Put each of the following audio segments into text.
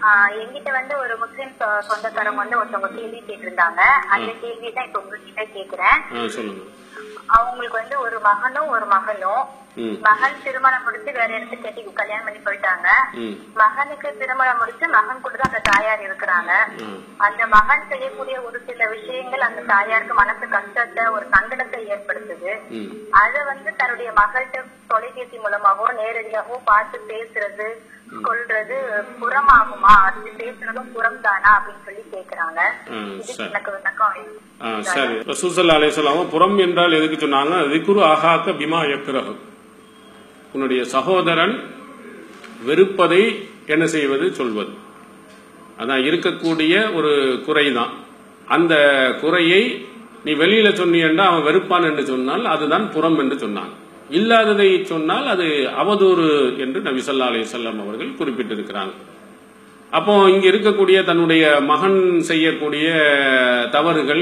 ஆஹ் என்கிட்ட வந்து ஒரு முஸ்லிம் சொ- சொந்தக்காரங்க வந்து ஒருத்தவங்க கேள்வி கேட்டிருந்தாங்க அந்த கேள்வி தான் இப்ப உங்ககிட்ட கேக்குறேன் ஆ சொல்லுங்க அவங்களுக்கு வந்து ஒரு மகனும் ஒரு மகளும் ம் மகன் திருமணம் முடிச்சு வேற இடத்துக்கு கட்டி கல்யாணம் பண்ணி போயிட்டாங்க ம் மகனுக்கு திருமணம் முடிச்சு மகன் கூட தான் அந்த தாயார் இருக்கிறாங்க ம் அந்த மகன் செய்யக்கூடிய ஒரு சில விஷயங்கள் அந்த தாயாருக்கு மனசு கஷ்டத்தை ஒரு சங்கடத்தை ஏற்படுத்துது ம் அத வந்து தன்னுடைய மகள்கிட்ட தொலைபேசி மூலமாவோ நேரடியாவோ பார்த்து பேசுறது கொள்றது புறமாகுமா அது பேசுறதும் புறம் தானா அப்படின்னு சொல்லி கேக்குறாங்க ஆ இதுக்கு சரி எனக்கு விளக்கம் ஆ சரி ரசூசல்லா அலைஹிஸ்ஸலாம் புறம் என்றால் எதுக்கு சொன்னாங்க திக்ரு ஆகாக்க பிமா யக்ரஹு உன்னுடைய சகோதரன் வெறுப்பதை என்ன செய்வது சொல்வது அதான் இருக்கக்கூடிய ஒரு குறைதான் அந்த குறையை நீ வெளியில சொன்னீன்னா அவன் வெறுப்பான் என்று சொன்னால் அதுதான் புறம் என்று சொன்னாங்க இல்லாததை சொன்னால் அது அவதூறு என்று நபி ஸல்லல்லாஹு அலைஹி வஸல்லம் அவர்கள் குறிப்பிட்டிருக்கிறாங்க அப்போ இங்க இருக்கக்கூடிய தன்னுடைய மகன் செய்யக்கூடிய தவறுகள்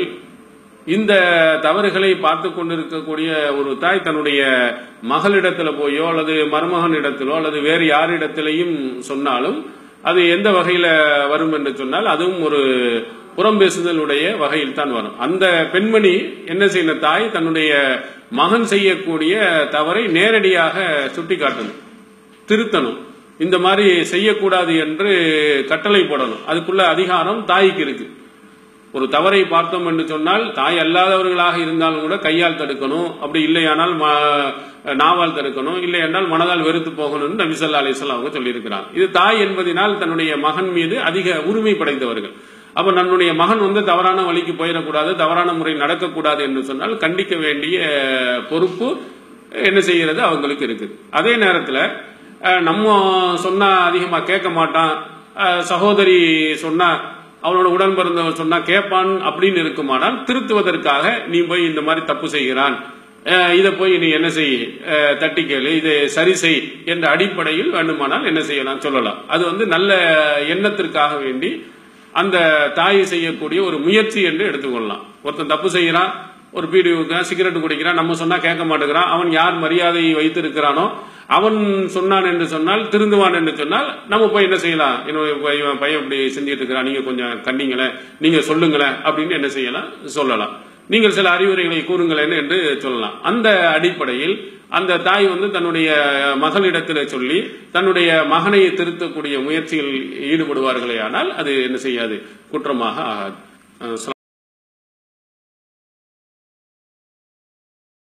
இந்த தவறுகளை பார்த்து கொண்டிருக்கக்கூடிய ஒரு தாய் தன்னுடைய மகளிடத்துல போயோ அல்லது மருமகன் இடத்திலோ அல்லது வேறு யாரிடத்திலையும் சொன்னாலும் அது எந்த வகையில வரும் என்று சொன்னால் அதுவும் ஒரு புறம் பேசுதலுடைய வகையில் தான் வரும் அந்த பெண்மணி என்ன செய்யணும் தாய் தன்னுடைய மகன் செய்யக்கூடிய தவறை நேரடியாக சுட்டிக்காட்டணும் திருத்தணும் இந்த மாதிரி செய்யக்கூடாது என்று கட்டளை போடணும் அதுக்குள்ள அதிகாரம் தாய்க்கு இருக்கு ஒரு தவறை பார்த்தோம் என்று சொன்னால் தாய் அல்லாதவர்களாக இருந்தாலும் கூட கையால் தடுக்கணும் அப்படி இல்லையானால் ம- நாவால் தடுக்கணும் இல்லை என்றால் மனதால் வெறுத்து போகணும்னு நபி ஸல்லல்லாஹு அலைஹி வஸல்லம் அவங்க சொல்லியிருக்கிறாங்க இது தாய் என்பதினால் தன்னுடைய மகன் மீது அதிக உரிமை படைத்தவர்கள் அப்ப தன்னுடைய மகன் வந்து தவறான வழிக்கு போயிடக்கூடாது தவறான முறை நடக்கக்கூடாது என்று சொன்னால் கண்டிக்க வேண்டிய பொறுப்பு என்ன செய்யறது அவங்களுக்கு இருக்குது அதே நேரத்துல அஹ், நம்ம சொன்னா அதிகமா கேட்க மாட்டான் அஹ், சகோதரி சொன்னா அவனோட உடன் பிறந்தவன் சொன்னா கேட்பான் அப்படின்னு இருக்குமானால் திருத்துவதற்காக நீ போய் இந்த மாதிரி தப்பு செய்கிறான் அஹ், இதை போய் நீ என்ன செய் அஹ், தட்டி கேளு இதை சரி செய் என்ற அடிப்படையில் வேண்டுமானால் என்ன செய்யலாம் சொல்லலாம் அது வந்து நல்ல எண்ணத்திற்காக வேண்டி அந்த தாய் செய்யக்கூடிய ஒரு முயற்சி என்று எடுத்துக்கொள்ளலாம் ஒருத்தன் தப்பு செய்யறான் ஒரு பீடி வைக்கிறான் சிகரெட் குடிக்கிறான் நம்ம சொன்னா கேட்க மாட்டேங்கிறான் அவன் யார் மரியாதை வைத்து இருக்கிறானோ அவன் சொன்னான் என்று சொன்னால் திருந்துவான் என்று சொன்னால் நம்ம போய் என்ன செய்யலாம் என்னுடைய பையன் இவன் பையன் இப்படி செஞ்சுட்டு இருக்கிறான் நீங்க கொஞ்சம் கண்டிங்களேன் நீங்க சொல்லுங்களேன் அப்படின்னு என்ன செய்யலாம் சொல்லலாம் நீங்கள் சில அறிவுரைகளை கூறுங்களேன் என்று சொல்லலாம் அந்த அடிப்படையில் அந்த தாய் வந்து தன்னுடைய மகளிடத்தில் சொல்லி தன்னுடைய மகனை திருத்தக்கூடிய முயற்சியில் ஈடுபடுவார்களே ஆனால் அது என்ன செய்யாது குற்றமாக ஆகாது அஹ்